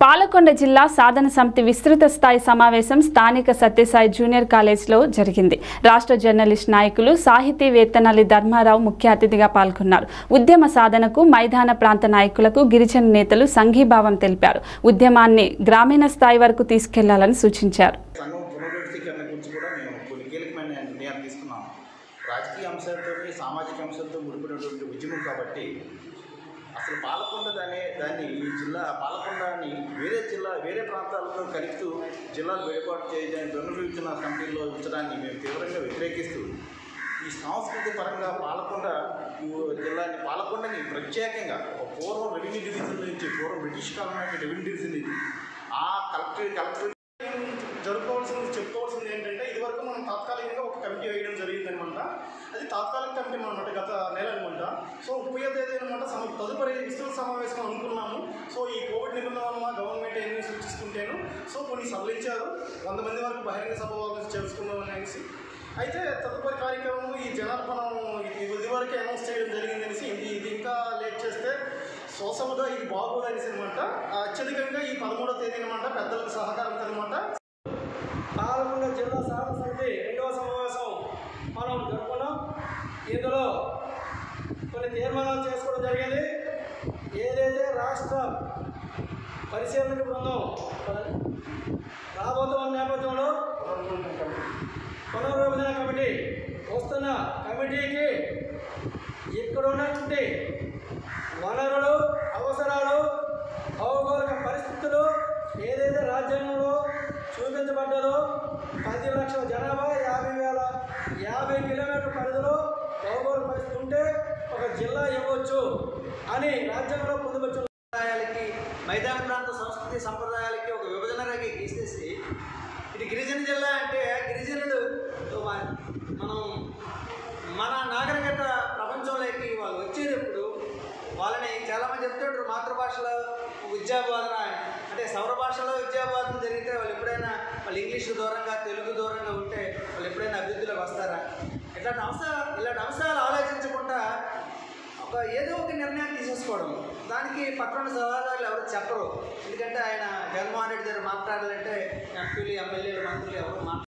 పాలకొండ జిల్లా సాధన సమితి విస్తృత స్థాయి సమావేశం స్థానిక సత్యసాయి జూనియర్ కాలేజ్లో జరిగింది రాష్ట్ర జర్నలిస్ట్ నాయకులు సాహితీవేత్తనలి ధర్మారావు ముఖ్య అతిథిగా పాల్గొన్నారు ఉద్యమ సాధనకు మైదాన ప్రాంత నాయకులకు గిరిజన నేతలు సంఘీభావం తెలిపారు ఉద్యమాన్ని గ్రామీణ స్థాయి వరకు తీసుకెళ్లాలని సూచించారు సంఘం పునరుద్ధరీకరణ గురించి కూడా మేము కొన్ని కీలకమైన నిర్ణయాలు తీసుకున్నాం రాజకీయ అంశాలతో సామాజిక అంశాలతో ముడిపడినటువంటి ఉద్యమం కాబట్టి అసలు పాలకొండ అనే దాన్ని ఈ జిల్లా పాలకొండని వేరే జిల్లా వేరే ప్రాంతాలతో కలుపుతూ జిల్లాలు వేడుపాటు చేయడానికి పునర్విభజన కమిటీలో ఉంచడాన్ని మేము తీవ్రంగా వ్యతిరేకిస్తూ ఈ సాంస్కృతిక పరంగా పాలకొండ ఈ జిల్లాని పాలకొండని ప్రత్యేకంగా ఒక పూర్వం రెవెన్యూ డివిజన్ నుంచి పూర్వం బ్రిటిష్ కాలం నాటి రెవెన్యూ డివిజన్ ఇది ఆ కలెక్టర్ కలెక్టర్ జరుపుకోవాల్సింది చెప్పుకోవాల్సింది ఏంటంటే ఇదివరకు మనం తాత్కాలికంగా ఒక కమిటీ వేయడం జరిగిందనమాట అది తాత్కాలిక కమిటీ అనమాట గత నెల అనమాట సో ముప్పై తేదీ అనమాట సమ తదుపరి విస్తృత సమావేశం అనుకున్నాము సో ఈ కోవిడ్ నిబంధనల వల్ల గవర్నమెంట్ ఏమి సూచిస్తుంటేను సో కొన్ని సవరించారు వంద మంది వరకు బహిరంగ సభ వాళ్ళు చేసుకుందాం అనేసి అయితే తదుపరి కార్యక్రమం ఈ జనార్పణం ఇది ఇదివరకే అనౌన్స్ చేయడం జరిగింది అనేసి ఇది ఇది ఇంకా లేట్ చేస్తే సోసముగా ఇది బాగోదు అనేసి అనమాట అత్యధికంగా ఈ పదమూడవ తేదీ అనమాట పెద్దలకు సహకారంతో అనమాట పాలకొండ జిల్లా సాధన సమితి రెండవ సమావేశం మనం జరుపుకున్నాం ఇందులో కొన్ని తీర్మానాలు చేసుకోవడం జరిగింది ఏదైతే రాష్ట్ర పరిశీలన బృందం రాబోతున్న నేపథ్యంలో పునర్విభజన కమిటీ వస్తున్న కమిటీకి ఇక్కడ ఉన్నటువంటి వనరులు అవసరాలు భౌగోళిక పరిస్థితులు ఏదైతే రాజ్యాంగంలో చూపించబడ్డదో పది లక్షల జనాభా యాభై వేల యాభై కిలోమీటర్ల పరిధిలో భౌగోళిక పరిస్థితి ఉంటే ఒక జిల్లా ఇవ్వచ్చు అని రాజ్యాంగంలో పొందుపరిచిన సంప్రదాయాలకి మైదాన ప్రాంత సంస్కృతి సంప్రదాయాలకి ఒక విభజన రేఖ గీసేసి ఇది గిరిజన జిల్లా అంటే గిరిజనులు మ- మనం మన నాగరికత ప్రపంచంలోకి వాళ్ళు వచ్చేటప్పుడు వాళ్ళని చాలామంది చెప్తుంటారు మాతృభాషలో విద్యాబోధన అని. అంటే సౌర భాషలో విద్యాబోధన జరిగితే వాళ్ళు ఎప్పుడైనా వాళ్ళు ఇంగ్లీష్ దూరంగా తెలుగు దూరంగా ఉంటే వాళ్ళు ఎప్పుడైనా అభివృద్ధిలోకి వస్తారా ఇట్లాంటి అంశాలు ఇలాంటి అంశాలు ఆలోచించకుండా ఒక ఏదో ఒక నిర్ణయం తీసేసుకోవడం దానికి పక్కన సలహాదారులు ఎవరు చెప్పరు ఎందుకంటే ఆయన జగన్మోహన్ రెడ్డి గారు మాట్లాడాలంటే ఎంపీలు ఎమ్మెల్యేలు మంత్రులు ఎవరు మాట్లాడారు